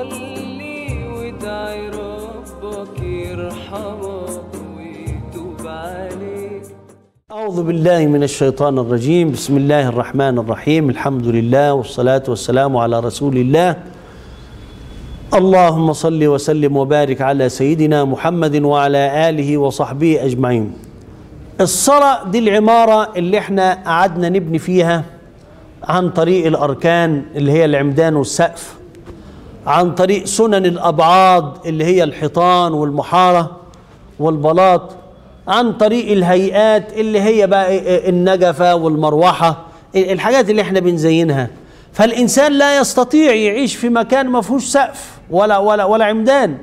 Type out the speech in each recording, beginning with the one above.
صلي وادعي ربك يرحمك ويتوب عليك أعوذ بالله من الشيطان الرجيم بسم الله الرحمن الرحيم الحمد لله والصلاة والسلام على رسول الله اللهم صل وسلم وبارك على سيدنا محمد وعلى آله وصحبه أجمعين الصلاة دي العمارة اللي احنا قعدنا نبني فيها عن طريق الأركان اللي هي العمدان والسقف عن طريق سنن الأبعاد اللي هي الحيطان والمحارة والبلاط عن طريق الهيئات اللي هي بقى النجفة والمروحة الحاجات اللي احنا بنزينها فالإنسان لا يستطيع يعيش في مكان ما فيهوش سقف ولا ولا ولا عمدان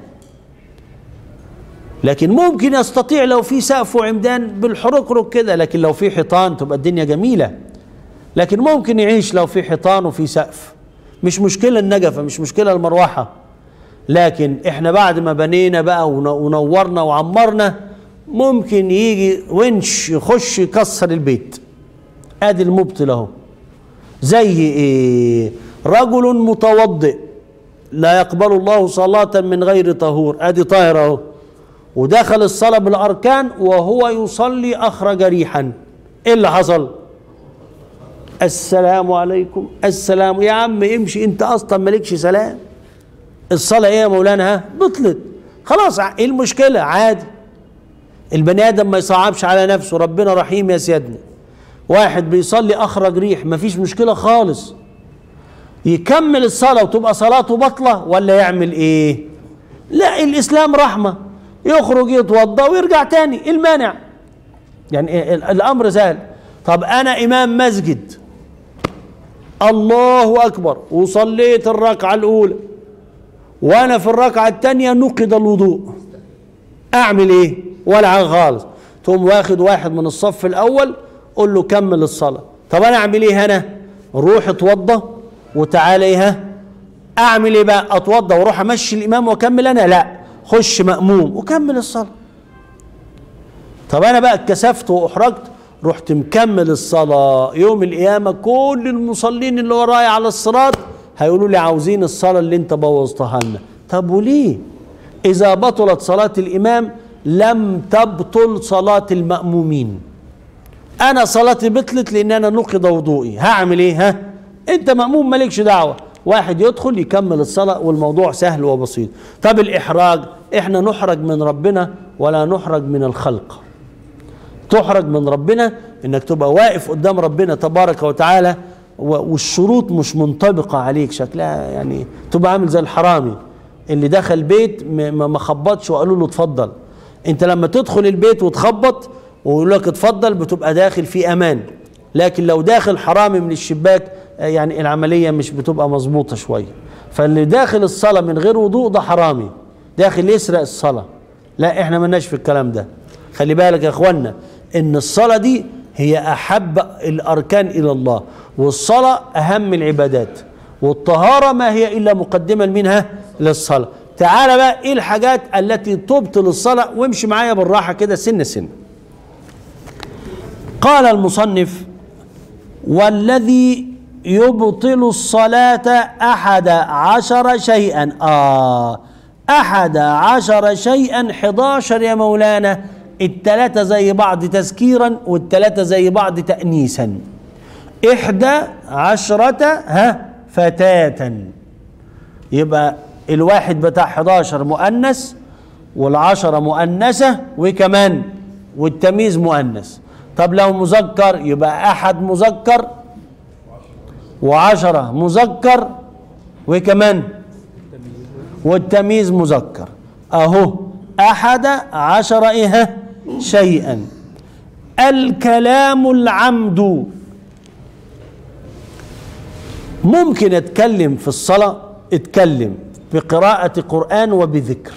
لكن ممكن يستطيع لو في سقف وعمدان بالحركرك كده لكن لو في حيطان تبقى الدنيا جميلة لكن ممكن يعيش لو في حيطان وفي سقف مش مشكلة النجفة مش مشكلة المروحة لكن احنا بعد ما بنينا بقى ون- ونورنا وعمرنا ممكن يجي ونش يخش يكسر البيت ادي المبطل اهو زي ايه رجل متوضئ لا يقبل الله صلاة من غير طهور ادي طاهر اهو ودخل الصلاة بالاركان وهو يصلي اخرج ريحا ايه اللي حصل السلام عليكم السلام يا عم امشي انت اصلا مالكش سلام الصلاة ايه يا مولانا ها بطلت خلاص ع- ايه المشكلة عادي البني ادم ما يصعبش على نفسه ربنا رحيم يا سيادنا واحد بيصلي اخرج ريح مفيش مشكلة خالص يكمل الصلاة وتبقى صلاته بطلة ولا يعمل ايه لا الاسلام رحمة يخرج يتوضا ويرجع تاني إيه المانع يعني إيه ال- الامر سهل طب انا امام مسجد الله اكبر وصليت الركعة الاولى وانا في الركعة الثانية نقض الوضوء اعمل ايه ولا حاجه خالص تقوم واخد واحد من الصف الاول قول له كمل الصلاه طب انا اعمل ايه هنا روح اتوضى وتعالى ايه ها اعمل ايه بقى اتوضى واروح امشي الامام واكمل انا لا خش ماموم وكمل الصلاه طب انا بقى اتكسفت واحرجت رحت مكمل الصلاه يوم القيامه كل المصلين اللي ورايا على الصراط هيقولوا لي عاوزين الصلاه اللي انت بوظتها لنا طب وليه اذا بطلت صلاه الامام لم تبطل صلاه المامومين انا صلاتي بطلت لان انا نقض وضوئي هعمل ايه ها انت ماموم مالكش دعوه واحد يدخل يكمل الصلاه والموضوع سهل وبسيط طب الاحراج احنا نحرج من ربنا ولا نحرج من الخلق تحرج من ربنا انك تبقى واقف قدام ربنا تبارك وتعالى و- والشروط مش منطبقه عليك شكلها يعني تبقى عامل زي الحرامي اللي دخل بيت م- ما ما خبطش وقالوا له اتفضل انت لما تدخل البيت وتخبط ويقول لك اتفضل بتبقى داخل في امان لكن لو داخل حرامي من الشباك آه، يعني العمليه مش بتبقى مظبوطه شويه فاللي داخل الصلاه من غير وضوء ده حرامي داخل يسرق الصلاه لا احنا ملناش في الكلام ده خلي بالك يا اخوانا ان الصلاه دي هي احب الاركان الى الله والصلاه اهم العبادات والطهاره ما هي الا مقدمه منها للصلاه تعال بقى ايه الحاجات التي تبطل الصلاه وامشي معايا بالراحه كده سن سن قال المصنف والذي يبطل الصلاة أحد عشر شيئا آه أحد عشر شيئا حداشر يا مولانا التلاتة زي بعض تذكيرا والتلاتة زي بعض تأنيسا إحدى عشرة ها فتاة يبقى الواحد بتاع 11 مؤنث والعشرة مؤنثة وكمان والتمييز مؤنث طب لو مذكر يبقى أحد مذكر وعشرة مذكر وكمان والتمييز مذكر أهو أحد عشر إيه شيئا الكلام العمد ممكن اتكلم في الصلاة اتكلم بقراءة قرآن وبذكر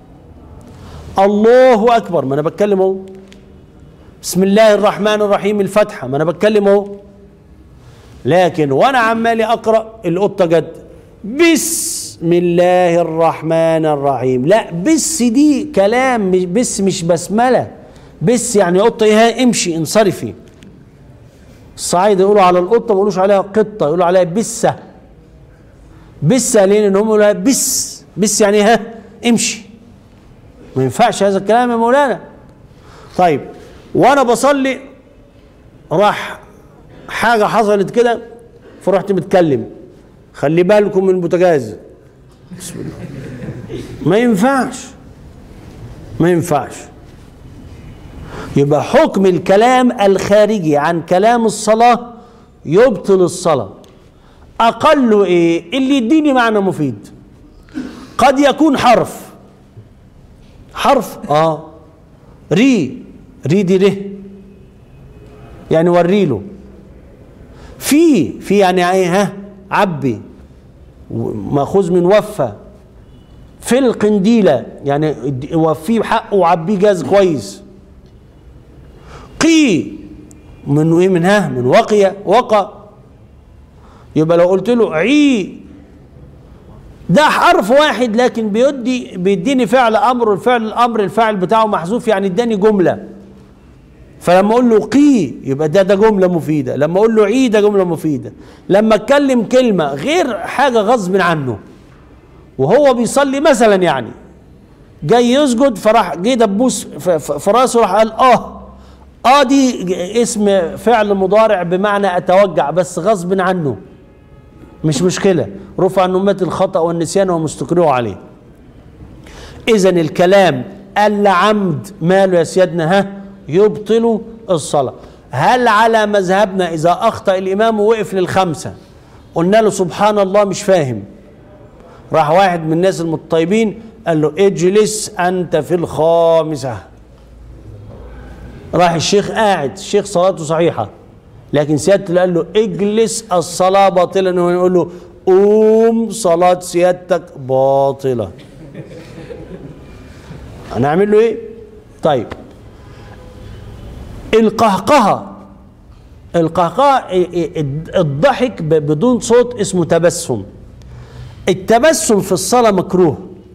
الله أكبر ما أنا بتكلم أهو بسم الله الرحمن الرحيم الفاتحة ما أنا بتكلم أهو لكن وأنا عمالي أقرأ القطة جد بسم الله الرحمن الرحيم لا بس دي كلام مش بس مش بسملة بس يعني قطة إيه امشي انصرفي الصعايدة يقولوا على القطة ما يقولوش عليها قطة يقولوا عليها بسة بس قالين ان هم يقولوا بس بس يعني ها امشي ما ينفعش هذا الكلام يا مولانا طيب وانا بصلي راح حاجه حصلت كده فرحت متكلم خلي بالكم من البوتاجاز بسم الله ما ينفعش ما ينفعش يبقى حكم الكلام الخارجي عن كلام الصلاة يبطل الصلاة أقل إيه اللي يديني معنى مفيد قد يكون حرف حرف آه ري ري دي ره يعني وريله في في يعني ايه ها عبي ماخوذ من وفى في القنديلة يعني وفيه حقه وعبيه جاز كويس قي من ايه من ها من وقي وقى يبقى لو قلت له عي ده حرف واحد لكن بيدي بيديني فعل امر والفعل الامر الفاعل بتاعه محذوف يعني اداني جمله فلما اقول له قي يبقى ده ده جمله مفيده لما اقول له عي ده جمله مفيده لما اتكلم كلمه غير حاجه غصب عنه وهو بيصلي مثلا يعني جاي يسجد فراح جه دبوس ف- ف- في راسه راح قال اه اه دي اسم فعل مضارع بمعنى اتوجع بس غصب عنه مش مشكله رفع عن امتي الخطا والنسيان ومستقروا عليه اذا الكلام العمد ماله يا سيادنا ها يبطل الصلاه هل على مذهبنا اذا اخطا الامام ووقف للخمسه قلنا له سبحان الله مش فاهم راح واحد من الناس المطيبين قال له اجلس انت في الخامسه راح الشيخ قاعد الشيخ صلاته صحيحه لكن سيادته قال له اجلس الصلاه باطله وهو يقول له قوم صلاه سيادتك باطله هنعمل له ايه طيب القهقهه القهقهه إيه إيه الضحك ب- بدون صوت اسمه تبسم التبسم في الصلاه مكروه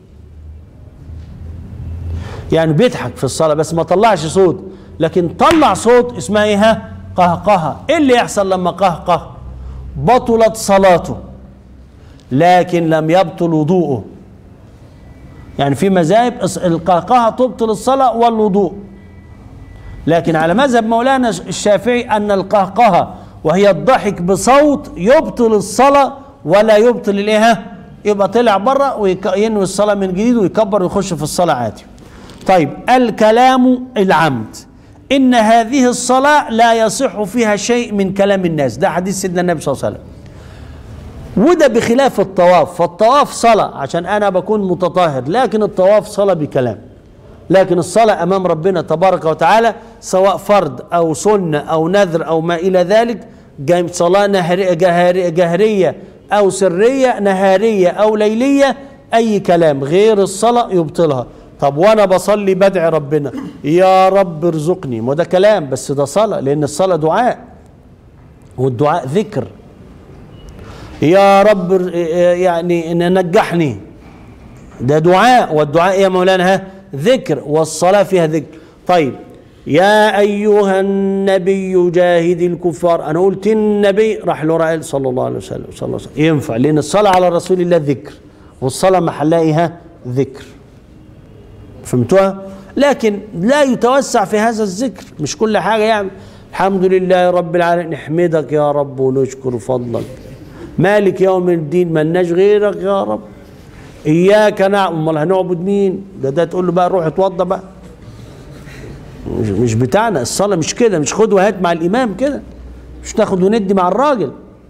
يعني بيضحك في الصلاه بس ما طلعش صوت لكن طلع صوت اسمها ايه ها قهقهه ايه اللي يحصل لما قهقه بطلت صلاته لكن لم يبطل وضوءه يعني في مذاهب الص- القهقهه تبطل الصلاه والوضوء لكن على مذهب مولانا الشافعي ان القهقهه وهي الضحك بصوت يبطل الصلاه ولا يبطل الايه يبقى طلع بره وينوي الصلاه من جديد ويكبر ويخش في الصلاه عادي طيب الكلام العمد ان هذه الصلاه لا يصح فيها شيء من كلام الناس ده حديث سيدنا النبي صلى الله عليه وسلم وده بخلاف الطواف فالطواف صلاة عشان أنا بكون متطهر لكن الطواف صلاة بكلام لكن الصلاة أمام ربنا تبارك وتعالى سواء فرض أو سنة أو نذر أو ما إلى ذلك جاي صلاة نهرية جهرية, جهرية أو سرية نهارية أو ليلية أي كلام غير الصلاة يبطلها طب وأنا بصلي بدعي ربنا يا رب ارزقني ما ده كلام بس ده صلاة لأن الصلاة دعاء والدعاء ذكر يا رب ر- يعني نجحني ده دعاء والدعاء يا مولانا ها ذكر والصلاة فيها ذكر طيب يا أيها النبي جاهد الكفار أنا قلت النبي راح له رأي صلى الله عليه وسلم صلى الله عليه وسلم ينفع لأن الصلاة على رسول الله ذكر والصلاة محلها إيه ها؟ ذكر فهمتوها لكن لا يتوسع في هذا الذكر مش كل حاجة يعني الحمد لله رب العالمين نحمدك يا رب ونشكر فضلك مالك يوم الدين ملناش غيرك يا رب اياك نعبد امال هنعبد مين ده ده تقول له بقى روح اتوضى بقى مش, مش بتاعنا الصلاه مش كده مش خد وهات مع الامام كده مش تاخد وندي مع الراجل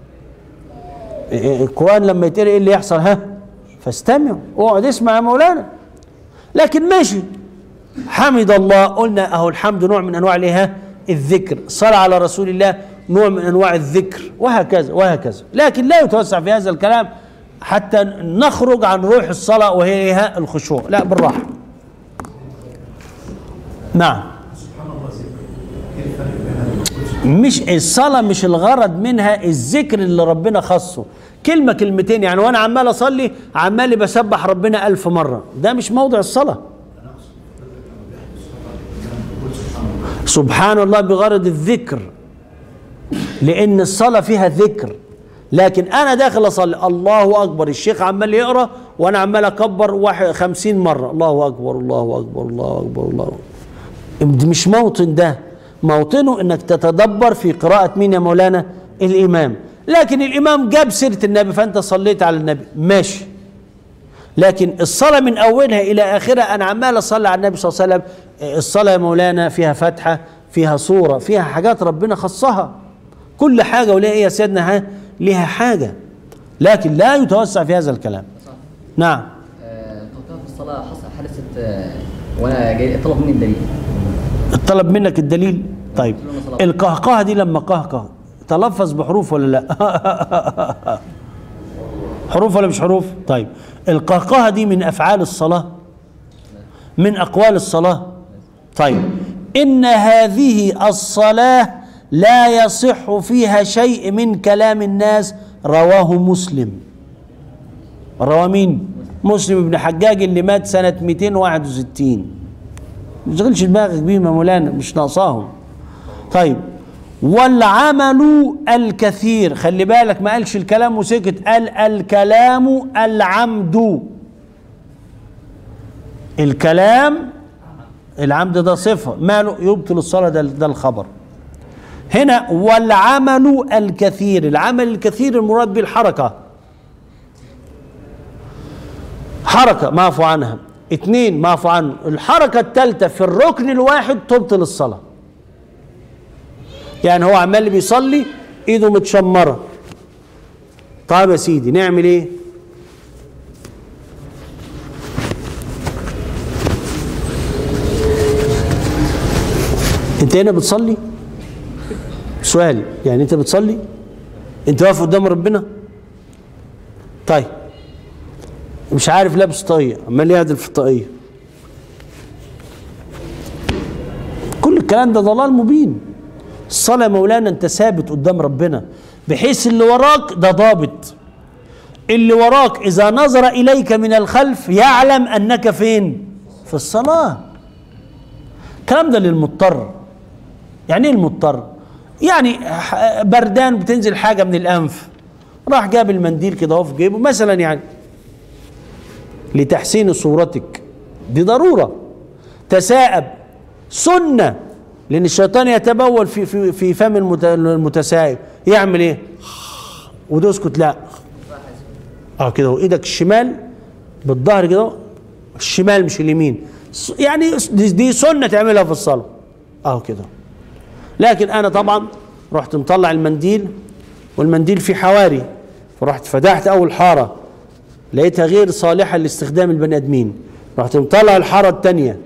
القران لما يتقرا ايه اللي يحصل ها فاستمعوا اقعد اسمع يا مولانا لكن ماشي حمد الله قلنا اهو الحمد نوع من انواع الايه ها؟ الذكر صلى على رسول الله نوع من انواع الذكر وهكذا وهكذا لكن لا يتوسع في هذا الكلام حتى نخرج عن روح الصلاه وهي إيه ها؟ الخشوع لا بالراحه نعم مش الصلاة مش الغرض منها الذكر اللي ربنا خصه كلمة كلمتين يعني وانا عمال اصلي عمالي بسبح ربنا ألف مرة ده مش موضع الصلاة سبحان الله بغرض الذكر لأن الصلاة فيها ذكر لكن انا داخل اصلي الله اكبر الشيخ عمال يقرا وانا عمال اكبر واحد خمسين مره الله اكبر الله اكبر الله اكبر الله أكبر. ده مش موطن ده موطنه انك تتدبر في قراءه مين يا مولانا الامام لكن الامام جاب سيره النبي فانت صليت على النبي ماشي لكن الصلاة من أولها إلى آخرها أنا عمال أصلي على النبي صلى الله عليه وسلم الصلاة يا مولانا فيها فتحة فيها صورة فيها حاجات ربنا خصها كل حاجة وليها إيه يا سيدنا ها ليها حاجة لكن لا يتوسع في هذا الكلام نعم آه، توقيع في الصلاة حصل حادثة آه، وأنا جاي طلب مني الدليل طلب منك الدليل طيب القهقهة دي لما قهقه تلفظ بحروف ولا لا حروف ولا مش حروف طيب القهقهة دي من أفعال الصلاة من أقوال الصلاة طيب إن هذه الصلاة لا يصح فيها شيء من كلام الناس رواه مسلم رواه مين مسلم بن حجاج اللي مات سنة 261 ما تشغلش دماغك بيهم يا مولانا مش ناقصاهم طيب والعمل الكثير خلي بالك ما قالش الكلام وسكت قال الكلام العمد الكلام العمد ده صفة ماله يبطل الصلاة ده, ده الخبر هنا والعمل الكثير العمل الكثير المراد به الحركة حركة معفو عنها اتنين معفو عنه الحركة الثالثة في الركن الواحد تبطل الصلاة يعني هو عمال بيصلي ايده متشمرة طيب يا سيدي نعمل ايه انت هنا بتصلي سؤال يعني انت بتصلي انت واقف قدام ربنا طيب مش عارف لابس طاقية عمال يهدل في الطاقية كل الكلام ده ضلال مبين الصلاة يا مولانا انت ثابت قدام ربنا بحيث اللي وراك ده ضابط اللي وراك اذا نظر اليك من الخلف يعلم انك فين في الصلاة الكلام ده للمضطر يعني ايه المضطر يعني ح- بردان بتنزل حاجة من الانف راح جاب المنديل كده اهو في جيبه مثلا يعني لتحسين صورتك دي ضرورة تساءب سنة لأن الشيطان يتبول في في في فم المت- المتسائب يعمل إيه؟ وتسكت لا اه كده وايدك الشمال بالظهر كده الشمال مش اليمين س- يعني دي, دي سنة تعملها في الصلاة اه كده لكن أنا طبعا رحت مطلع المنديل والمنديل فيه حواري فرحت فتحت أول حارة لقيتها غير صالحة لاستخدام البني آدمين رحت مطلع الحارة التانية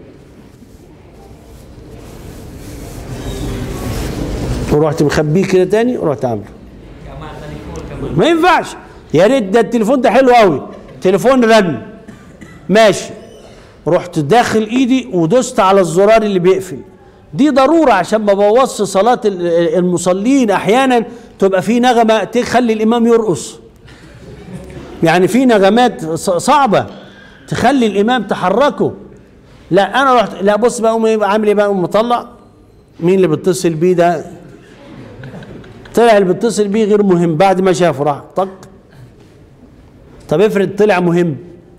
ورحت مخبيه كده تاني ورحت عامله ما ينفعش يا ريت ده التليفون ده حلو قوي تليفون رن ماشي رحت داخل ايدي ودوست على الزرار اللي بيقفل دي ضروره عشان ما بوظش صلاه ال- المصلين احيانا تبقى في نغمه تخلي الامام يرقص يعني في نغمات ص- صعبه تخلي الامام تحركه لا انا رحت لا بص بقى أقوم إيه بقى عامل ايه بقى أقوم مطلع مين اللي بيتصل بيه ده طلع اللي بيتصل بيه غير مهم بعد ما شافه راح طق طب افرض طلع مهم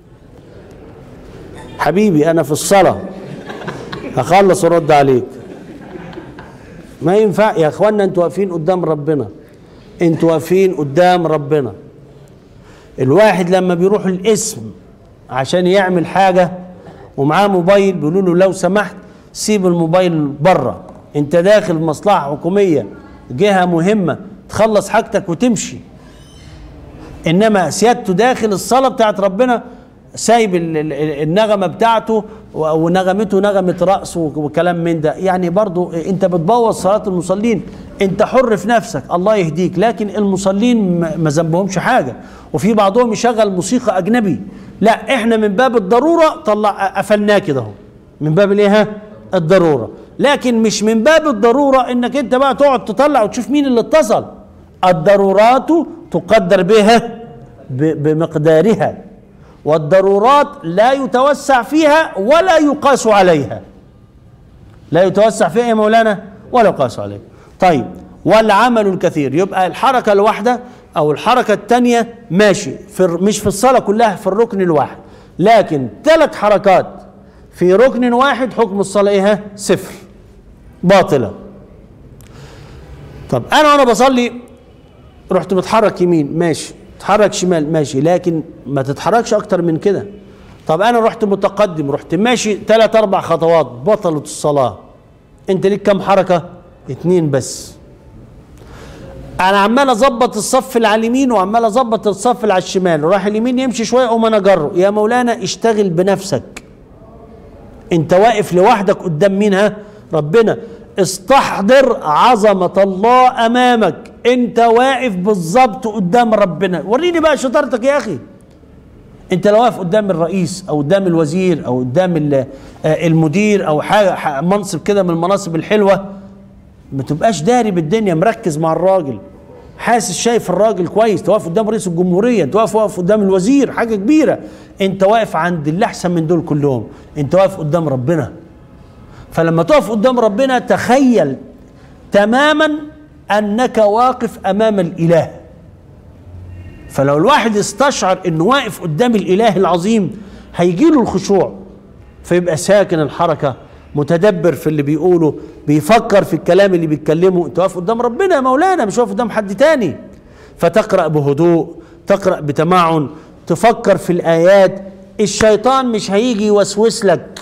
حبيبي انا في الصلاه هخلص ورد عليك ما ينفع يا اخوانا انتوا واقفين قدام ربنا انتوا واقفين قدام ربنا الواحد لما بيروح الاسم عشان يعمل حاجه ومعاه موبايل بيقولوا له لو سمحت سيب الموبايل بره انت داخل مصلحه حكوميه جهه مهمه تخلص حاجتك وتمشي انما سيادته داخل الصلاه بتاعت ربنا سايب ال- ال- النغمه بتاعته و- ونغمته نغمه رأس و- وكلام من ده يعني برضو انت بتبوظ صلاه المصلين انت حر في نفسك الله يهديك لكن المصلين ما ما ذنبهمش حاجه وفي بعضهم يشغل موسيقى اجنبي لا احنا من باب الضروره طلع قفلناه كده اهو من باب الايه ها؟ الضروره لكن مش من باب الضروره انك انت بقى تقعد تطلع وتشوف مين اللي اتصل الضرورات تقدر بها ب- بمقدارها والضرورات لا يتوسع فيها ولا يقاس عليها لا يتوسع فيها يا مولانا ولا يقاس عليها طيب والعمل الكثير يبقى الحركة الواحدة او الحركه الثانيه ماشي في الر- مش في الصلاه كلها في الركن الواحد لكن ثلاث حركات في ركن واحد حكم الصلاه ايه ها؟ صفر باطله طب انا وانا بصلي رحت متحرك يمين ماشي تتحرك شمال ماشي لكن ما تتحركش اكتر من كده طب انا رحت متقدم رحت ماشي ثلاث اربع خطوات بطلت الصلاه انت ليك كم حركه اتنين بس انا عمال اظبط الصف اللي على اليمين وعمال اظبط الصف اللي على الشمال راح اليمين يمشي شويه اقوم انا اجره يا مولانا اشتغل بنفسك انت واقف لوحدك قدام مين ها ربنا استحضر عظمة الله امامك انت واقف بالظبط قدام ربنا وريني بقى شطارتك يا اخي انت لو واقف قدام الرئيس او قدام الوزير او قدام ال- آه، المدير او حاجه ح- منصب كده من المناصب الحلوه ما تبقاش داري بالدنيا مركز مع الراجل حاسس شايف الراجل كويس توقف قدام رئيس الجمهوريه انت واقف واقف قدام الوزير حاجه كبيره انت واقف عند اللي احسن من دول كلهم انت واقف قدام ربنا فلما تقف قدام ربنا تخيل تماما انك واقف امام الاله فلو الواحد استشعر انه واقف قدام الاله العظيم هيجيله الخشوع فيبقى ساكن الحركه متدبر في اللي بيقوله بيفكر في الكلام اللي بيتكلمه انت واقف قدام ربنا يا مولانا مش واقف قدام حد تاني فتقرا بهدوء تقرا بتمعن تفكر في الايات الشيطان مش هيجي يوسوس لك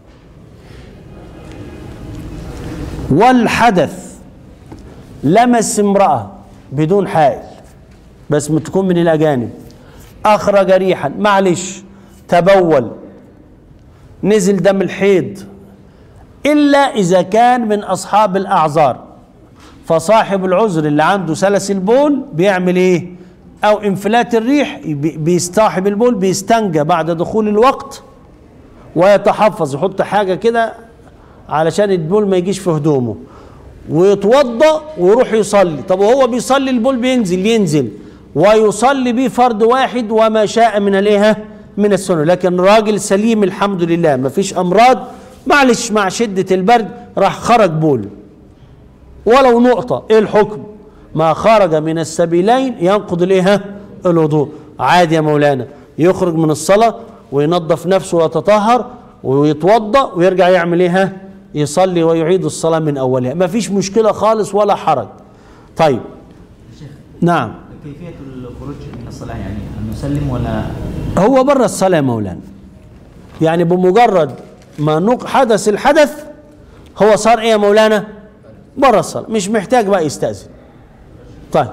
والحدث لمس امراه بدون حائل بس تكون من الاجانب اخرج ريحا معلش تبول نزل دم الحيض الا اذا كان من اصحاب الاعذار فصاحب العذر اللي عنده سلس البول بيعمل ايه او انفلات الريح بي- بيصطاحب البول بيستنجى بعد دخول الوقت ويتحفظ يحط حاجه كده علشان البول ما يجيش في هدومه ويتوضا ويروح يصلي طب وهو بيصلي البول بينزل ينزل ويصلي بيه فرد واحد وما شاء من الايه من السنه لكن راجل سليم الحمد لله ما فيش امراض معلش مع شده البرد راح خرج بول ولو نقطه ايه الحكم ما خرج من السبيلين ينقض الايه الوضوء عادي يا مولانا يخرج من الصلاه وينظف نفسه ويتطهر ويتوضا ويرجع يعمل ايه يصلي ويعيد الصلاه من اولها ما فيش مشكله خالص ولا حرج طيب شيخ نعم كيفية الخروج من الصلاة يعني أن نسلم ولا هو بره الصلاه يا مولانا يعني بمجرد ما نق حدث الحدث هو صار ايه يا مولانا بره الصلاه مش محتاج بقى يستاذن طيب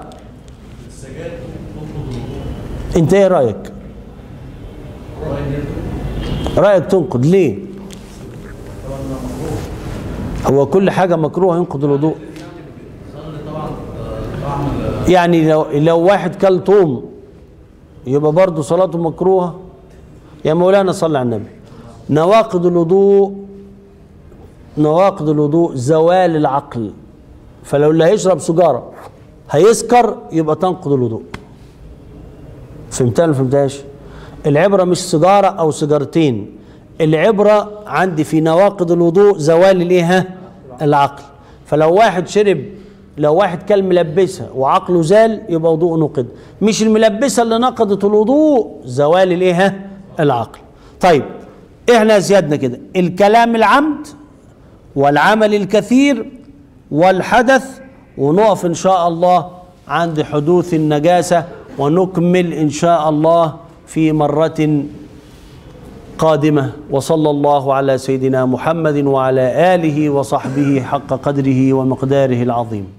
انت ايه رايك رايك تنقض ليه هو كل حاجه مكروهه ينقض الوضوء يعني لو لو واحد كل طوم يبقى برضه صلاته مكروهه يا مولانا صل على النبي نواقض الوضوء نواقض الوضوء زوال العقل فلو اللي هيشرب سجاره هيسكر يبقى تنقض الوضوء فهمتها ولا ما فهمتهاش العبره مش سيجاره او سيجارتين العبره عندي في نواقض الوضوء زوال الايه ها؟ العقل فلو واحد شرب لو واحد كل ملبسها وعقله زال يبقى وضوءه نقض مش الملبسه اللي نقضت الوضوء زوال الايه ها؟ العقل طيب احنا زيادنا كده الكلام العمد والعمل الكثير والحدث ونقف ان شاء الله عند حدوث النجاسه ونكمل ان شاء الله في مره قادمه وصلى الله على سيدنا محمد وعلى اله وصحبه حق قدره ومقداره العظيم